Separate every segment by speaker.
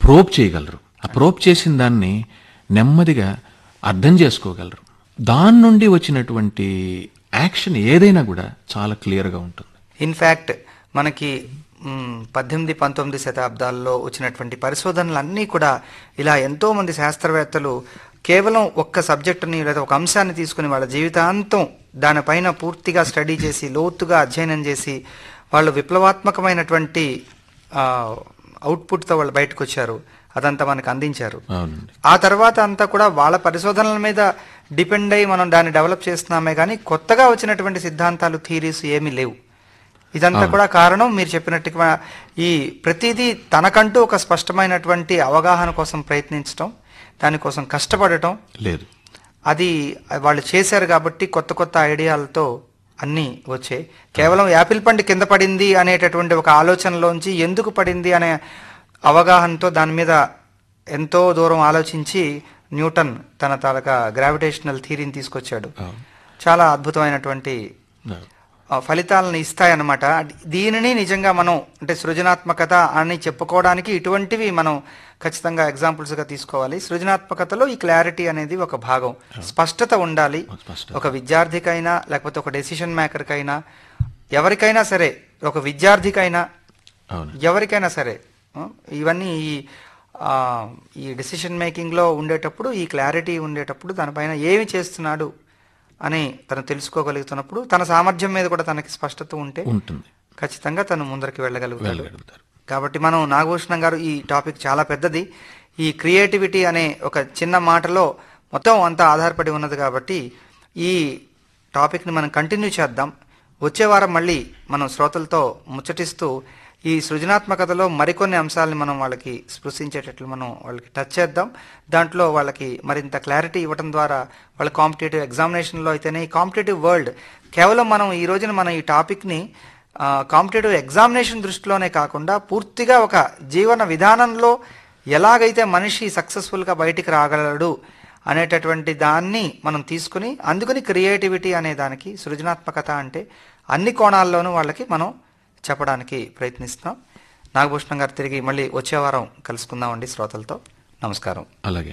Speaker 1: Prop చేయగలరు ఆ prop చేసిన దాన్ని నెమ్మదిగా అర్థం చేసుకోగలరు దాని నుండి వచ్చినటువంటి యాక్షన్ ఏదైనా కూడా చాలా క్లియర్గా ఉంటుంది
Speaker 2: ఇన్ఫ్యాక్ట్ మనకి మ్, పద్దెనిమిది పంతొమ్మిది శతాబ్దాల్లో వచ్చినటువంటి పరిశోధనలన్నీ కూడా ఇలా ఎంతో మంది శాస్త్రవేత్తలు కేవలం ఒక్క సబ్జెక్టుని లేదా ఒక అంశాన్ని తీసుకుని వాళ్ళ జీవితాంతం దానిపైన పూర్తిగా స్టడీ చేసి లోతుగా అధ్యయనం చేసి వాళ్ళు విప్లవాత్మకమైనటువంటి ఆ, అవుట్పుట్తో వాళ్ళు బయటకు వచ్చారు అదంతా మనకు అందించారు
Speaker 1: అవునండి
Speaker 2: ఆ తర్వాత అంతా కూడా వాళ్ళ పరిశోధనల మీద డిపెండ్ అయ్యి మనం దాన్ని డెవలప్ చేస్తున్నామే కానీ కొత్తగా వచ్చినటువంటి సిద్ధాంతాలు థీరీస్ ఏమీ లేవు ఇదంతా కూడా కారణం మీరు చెప్పినట్టుగా ఈ ప్రతిదీ తనకంటూ ఒక స్పష్టమైనటువంటి అవగాహన కోసం ప్రయత్నించడం దానికోసం కష్టపడటం
Speaker 1: లేదు
Speaker 2: అది వాళ్ళు చేశారు కాబట్టి కొత్త కొత్త ఐడియాలతో అన్నీ వచ్చాయి కేవలం యాపిల్ పండు కింద పడింది అనేటటువంటి ఒక ఆలోచనలోంచి ఎందుకు పడింది అనే అవగాహనతో దాని మీద ఎంతో దూరం ఆలోచించి న్యూటన్ తన తాలూకా గ్రావిటేషనల్ థీరీని తీసుకొచ్చాడు
Speaker 1: అవును.
Speaker 2: చాలా అద్భుతమైనటువంటి
Speaker 1: అవును.
Speaker 2: ఆ, ఫలితాలను ఇస్తాయన్నమాట దీనిని నిజంగా మనం అంటే సృజనాత్మకత అని చెప్పుకోవడానికి ఇటువంటివి మనం ఖచ్చితంగా ఎగ్జాంపుల్స్ గా తీసుకోవాలి సృజనాత్మకతలో ఈ క్లారిటీ అనేది ఒక భాగం స్పష్టత ఉండాలి
Speaker 1: స్పష్టత.
Speaker 2: ఒక విద్యార్థికైనా లేకపోతే ఒక డెసిషన్ మేకర్కైనా ఎవరికైనా సరే ఒక విద్యార్థికైనా
Speaker 1: అవును
Speaker 2: ఎవరికైనా సరే ఆ, ఇవన్నీ ఈ ఆ, ఈ డెసిషన్ మేకింగ్లో ఉండేటప్పుడు ఈ క్లారిటీ ఉండేటప్పుడు దానిపైన ఏమి చేస్తున్నాడు అని తను తెలుసుకోగలుగుతున్నప్పుడు తన సామర్థ్యం మీద కూడా తనకి స్పష్టత ఉంటే
Speaker 1: ఉంటుంది
Speaker 2: ఖచ్చితంగా తను ముందరికి వెళ్ళగలుగుతాడు
Speaker 1: వెళ్ళగలుగుతారు
Speaker 2: కాబట్టి మనం నాగభూషణం గారు ఈ టాపిక్ చాలా పెద్దది ఈ క్రియేటివిటీ అనే ఒక చిన్న మాటలో మొత్తం అంతా ఆధారపడి ఉన్నది కాబట్టి ఈ టాపిక్ని మనం కంటిన్యూ చేద్దాం వచ్చే వారం మళ్ళీ మనం శ్రోతలతో ముచ్చటిస్తూ ఈ సృజనాత్మకతలో మరికొన్ని అంశాలని మనం వాళ్ళకి స్పృశించేటట్లు మనం వాళ్ళకి టచ్ చేద్దాం దాంట్లో వాళ్ళకి మరింత క్లారిటీ ఇవ్వడం ద్వారా వాళ్ళ కాంపిటేటివ్ ఎగ్జామినేషన్లో అయితేనే ఈ కాంపిటేటివ్ వరల్డ్ కేవలం మనం ఈ రోజున మనం ఈ టాపిక్ని కాంపిటేటివ్ ఎగ్జామినేషన్ దృష్టిలోనే కాకుండా పూర్తిగా ఒక జీవన విధానంలో ఎలాగైతే మనిషి సక్సెస్ఫుల్గా బయటికి రాగలడు అనేటటువంటి దాన్ని మనం తీసుకుని అందుకని క్రియేటివిటీ అనే దానికి సృజనాత్మకత అంటే అన్ని కోణాల్లోనూ వాళ్ళకి మనం చెప్పడానికి ప్రయత్నిస్తాం నాగభూషణం గారు తిరిగి మళ్ళీ వచ్చే వారం కలుసుకుందామండి శ్రోతలతో నమస్కారం
Speaker 1: అలాగే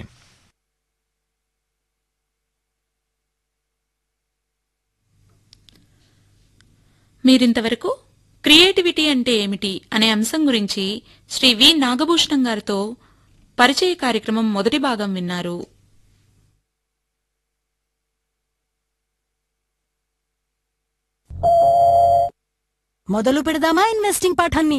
Speaker 3: మీరింతవరకు క్రియేటివిటీ అంటే ఏమిటి అనే అంశం గురించి శ్రీ వి నాగభూషణం గారితో పరిచయ కార్యక్రమం మొదటి భాగం విన్నారు
Speaker 4: మొదలు పెడదామా ఇన్వెస్టింగ్ పాఠాన్ని